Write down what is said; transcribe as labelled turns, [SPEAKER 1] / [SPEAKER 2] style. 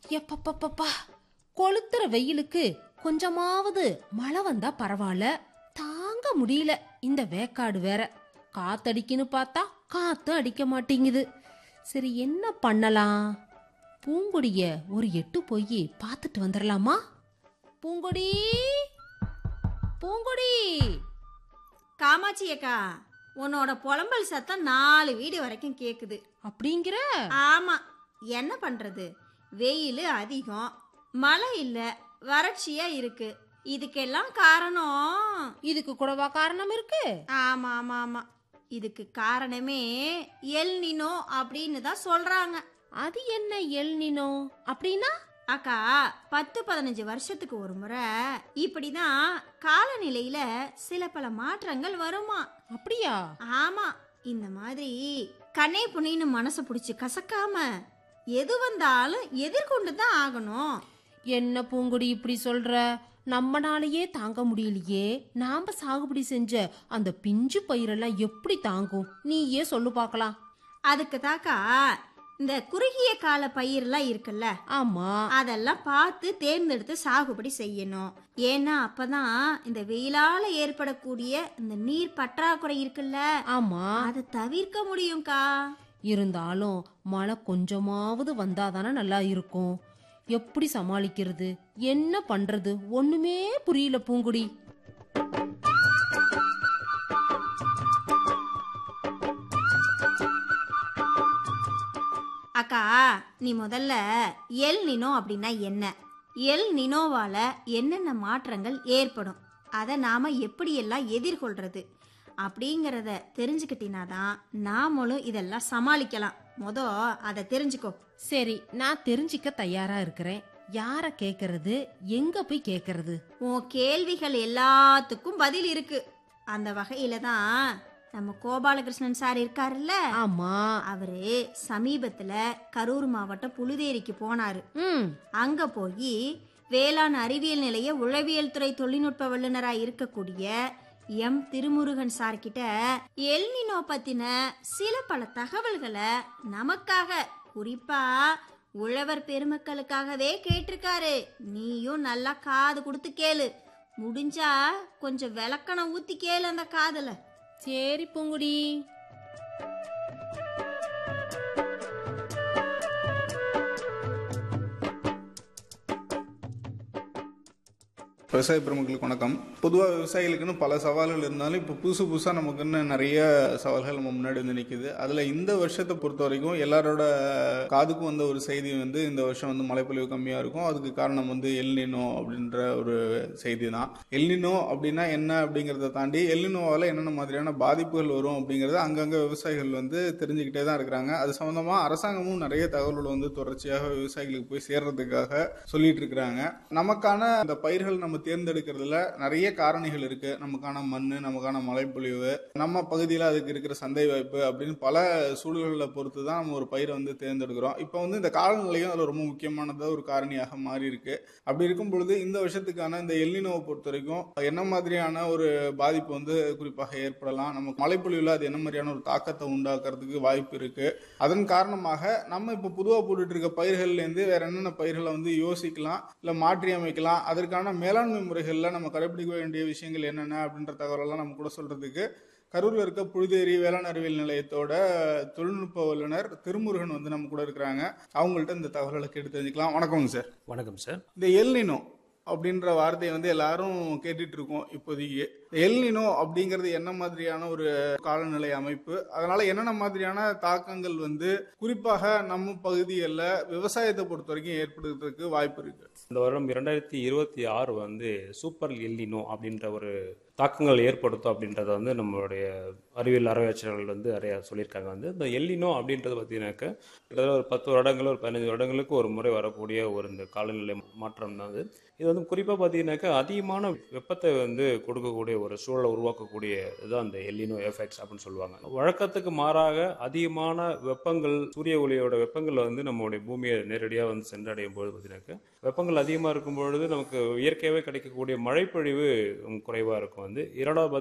[SPEAKER 1] எப்பப்பப்பப்பா கொளுத்துற வெயிலுக்கு கொஞ்சமாவது மழை வந்தா பரவாயில்ல தாங்க முடியல இந்த வேக்காடு வேற காத்தடிக்குன்னு பார்த்தா காத்து அடிக்க மாட்டேங்குது சரி என்ன பண்ணலாம் பூங்கொடிய ஒரு எட்டு போய் பார்த்துட்டு வந்துடலாமா பூங்கொடி பூங்கொடி
[SPEAKER 2] காமாட்சி அக்கா உன்னோட புலம்பல் சத்தம் நாலு வீடு வரைக்கும் கேக்குது
[SPEAKER 1] அப்படிங்கிற
[SPEAKER 2] ஆமா என்ன பண்றது வெயில் அதிகம் மழை இல்ல வறட்சியா இருக்கு இதுக்கெல்லாம் காரணம்
[SPEAKER 1] இதுக்கு கூடவா காரணம் இருக்கு
[SPEAKER 2] ஆமா ஆமா ஆமா இதுக்கு காரணமே எல் நினோ அப்படின்னு தான் சொல்றாங்க
[SPEAKER 1] அது என்ன எல்னினோ அப்படின்னா
[SPEAKER 2] அக்கா பத்து பதினஞ்சு வருஷத்துக்கு ஒரு முறை இப்படிதான் காலநிலையில சில பல மாற்றங்கள் வருமா
[SPEAKER 1] அப்படியா
[SPEAKER 2] ஆமா இந்த மாதிரி கண்ணே புண்ணின்னு மனசை பிடிச்சி கசக்காம எது வந்தாலும் எதிர்கொண்டு தான் ஆகணும்
[SPEAKER 1] என்ன பூங்குடி இப்படி சொல்ற நம்மனாலேயே தாங்க முடியலையே நாம சாகுபடி செஞ்ச அந்த பிஞ்சு பயிரெல்லாம் எப்படி தாங்கும் நீயே சொல்லு பார்க்கலாம்
[SPEAKER 2] அதுக்கு தாக்கா இந்த குறுகிய கால பயிரெல்லாம் இருக்குல்ல
[SPEAKER 1] ஆமா
[SPEAKER 2] அதெல்லாம் பார்த்து தேர்ந்தெடுத்து சாகுபடி செய்யணும் ஏன்னா அப்பதான் இந்த வெயிலால ஏற்படக்கூடிய இந்த நீர் பற்றாக்குறை இருக்குல்ல
[SPEAKER 1] ஆமா
[SPEAKER 2] அதை தவிர்க்க முடியும்க்கா
[SPEAKER 1] இருந்தாலும் மழை கொஞ்சமாவது வந்தாதானே நல்லா இருக்கும் எப்படி சமாளிக்கிறது என்ன பண்றது ஒண்ணுமே புரியல பூங்குடி
[SPEAKER 2] அக்கா நீ முதல்ல எல் நினோ அப்படின்னா என்ன எல் நினோவால என்னென்ன மாற்றங்கள் ஏற்படும் அதை நாம எப்படியெல்லாம் எதிர்கொள்றது அப்படிங்கிறத தெரிஞ்சுக்கிட்டினாதான் நாமளும் இதெல்லாம் சமாளிக்கலாம் மொத அதை தெரிஞ்சுக்கோ
[SPEAKER 1] சரி நான் தெரிஞ்சிக்க தயாரா இருக்கிறேன் யார கேக்குறது எங்க போய் கேக்குறது
[SPEAKER 2] உன் கேள்விகள் எல்லாத்துக்கும் பதில் இருக்கு அந்த வகையில தான் நம்ம கோபாலகிருஷ்ணன் சார் இருக்காருல்ல
[SPEAKER 1] ஆமா
[SPEAKER 2] அவரு சமீபத்துல கரூர் மாவட்டம் புழுதேரிக்கு போனாரு
[SPEAKER 1] ம்
[SPEAKER 2] அங்க போய் வேளாண் அறிவியல் நிலைய உளவியல் துறை தொழில்நுட்ப வல்லுநராக இருக்கக்கூடிய எம் திருமுருகன் சார் கிட்ட எல்னினோ பத்தின சில பல தகவல்களை நமக்காக குறிப்பா உழவர் பெருமக்களுக்காகவே கேட்டிருக்காரு நீயும் நல்லா காது கொடுத்து கேளு முடிஞ்சா கொஞ்சம் விளக்கணம் ஊத்தி கேளு அந்த காதுல
[SPEAKER 1] சரி பூங்குடி
[SPEAKER 3] விவசாய பெருமக்களுக்கு வணக்கம் பொதுவாக விவசாயிகளுக்குன்னு பல சவால்கள் இருந்தாலும் இப்போ புதுசு புதுசாக நமக்குன்னு நிறைய சவால்கள் நம்ம முன்னாடி வந்து நிற்குது அதில் இந்த வருஷத்தை பொறுத்த வரைக்கும் எல்லாரோட காதுக்கும் வந்த ஒரு செய்தி வந்து இந்த வருஷம் வந்து மழைப்பொழிவு கம்மியாக இருக்கும் அதுக்கு காரணம் வந்து எல்னினோ அப்படின்ற ஒரு செய்தி தான் எல்னினோ அப்படின்னா என்ன அப்படிங்கிறத தாண்டி எல்னினோவால் என்னென்ன மாதிரியான பாதிப்புகள் வரும் அப்படிங்கிறத அங்கங்கே விவசாயிகள் வந்து தெரிஞ்சுக்கிட்டே தான் இருக்கிறாங்க அது சம்மந்தமாக அரசாங்கமும் நிறைய தகவல்கள் வந்து தொடர்ச்சியாக விவசாயிகளுக்கு போய் சேர்றதுக்காக சொல்லிட்டு இருக்கிறாங்க நமக்கான இந்த பயிர்கள் நம்ம தேர்ந்தெடுக்கிறதுல நிறைய காரணிகள் இருக்கு நமக்கான மண் நமக்கான மழைப்பொழிவு நம்ம பகுதியில் அதுக்கு இருக்கிற சந்தை வாய்ப்பு அப்படின்னு பல சூழல்களை பொறுத்து தான் நம்ம ஒரு பயிரை வந்து தேர்ந்தெடுக்கிறோம் இப்போ வந்து இந்த காலநிலையும் அதில் ரொம்ப முக்கியமானதாக ஒரு காரணியாக மாறி இருக்கு அப்படி இருக்கும் பொழுது இந்த வருஷத்துக்கான இந்த எல்லினோவை பொறுத்த வரைக்கும் என்ன மாதிரியான ஒரு பாதிப்பு வந்து குறிப்பாக ஏற்படலாம் நம்ம மழைப்பொழிவில் அது என்ன மாதிரியான ஒரு தாக்கத்தை உண்டாக்குறதுக்கு வாய்ப்பு இருக்கு அதன் காரணமாக நம்ம இப்போ பொதுவாக போட்டுட்டு இருக்க பயிர்கள்லேருந்து வேற என்னென்ன பயிர்களை வந்து யோசிக்கலாம் இல்லை மாற்றி அமைக்கலாம் அதற்கான மேலாண்மை முறைகளில் நம்ம கடைபிடிக்க வேண்டிய விஷயங்கள் என்னென்ன அப்படின்ற தகவலெல்லாம் நம்ம கூட சொல்றதுக்கு கரூரில் இருக்க புழுதேரி வேளாண் அறிவியல் நிலையத்தோட தொழில்நுட்ப வல்லுநர் திருமுருகன் வந்து நம்ம கூட இருக்கிறாங்க அவங்கள்ட்ட இந்த தகவல்களை கேட்டு தெரிஞ்சுக்கலாம் வணக்கங்க சார்
[SPEAKER 4] வணக்கம் சார்
[SPEAKER 3] இந்த எல்னினோ அப்படின்ற வார்த்தையை வந்து எல்லாரும் கேட்டுட்டு இருக்கோம் இப்போதைக்கு எல்னினோ அப்படிங்கிறது என்ன மாதிரியான ஒரு காலநிலை அமைப்பு அதனால என்னென்ன மாதிரியான தாக்கங்கள் வந்து குறிப்பாக நம்ம பகுதிகளில் விவசாயத்தை பொறுத்த வரைக்கும் ஏற்படுறதுக்கு வாய்ப்பு இருக்கு
[SPEAKER 4] இந்த வருடம் இரண்டாயிரத்தி இருபத்தி ஆறு வந்து சூப்பர் எல்லினோ அப்படின்ற ஒரு தாக்கங்கள் ஏற்படுத்தும் அப்படின்றத வந்து நம்மளுடைய அறிவியல் ஆராய்ச்சியாளர்கள் வந்து நிறைய சொல்லியிருக்காங்க வந்து இந்த எல்லினோ அப்படின்றது பார்த்தீங்கன்னாக்க கிட்டத்தட்ட ஒரு பத்து வருடங்கள் ஒரு பதினஞ்சு வருடங்களுக்கு ஒரு முறை வரக்கூடிய ஒரு இந்த காலநிலை மாற்றம் தான் அது இது வந்து குறிப்பாக பார்த்தீங்கன்னாக்கா அதிகமான வெப்பத்தை வந்து கொடுக்கக்கூடிய ஒரு சூழலை உருவாக்கக்கூடிய இதுதான் இந்த எல்லினோ எஃபெக்ட்ஸ் அப்படின்னு சொல்லுவாங்க வழக்கத்துக்கு மாறாக அதிகமான வெப்பங்கள் சூரிய ஒளியோட வெப்பங்கள் வந்து நம்மளுடைய பூமியை நேரடியாக வந்து சென்றடையும் பொழுது பார்த்தீங்கன்னாக்கா வெப்பங்கள் அதிகமாக இருக்கும் பொழுது நமக்கு இயற்கையாகவே கிடைக்கக்கூடிய மழைப்பொழிவு குறைவாக இருக்கும் வந்து இரண்டாவது